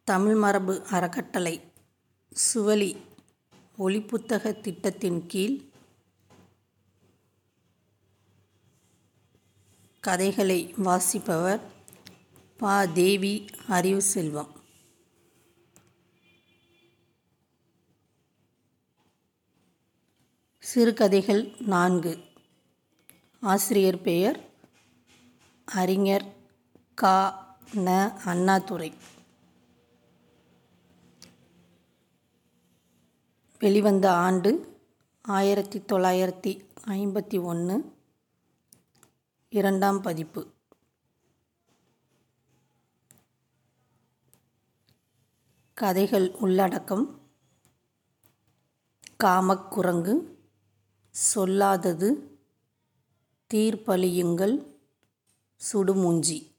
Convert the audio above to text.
தமிழ் மரபு அறக்கட்டளை சுவலி ஒலிப்புத்தக திட்டத்தின் கீழ் கதைகளை வாசிப்பவர் பா தேவி அறிவுசெல்வம் சிறுகதைகள் நான்கு ஆசிரியர் பெயர் அறிஞர் கா ந அண்ணாதுரை வெளிவந்த ஆண்டு ஆயிரத்தி தொள்ளாயிரத்தி ஐம்பத்தி ஒன்று இரண்டாம் பதிப்பு கதைகள் உள்ளடக்கம் காமக்குரங்கு சொல்லாதது தீர்ப்பளியுங்கள் சுடுமூஞ்சி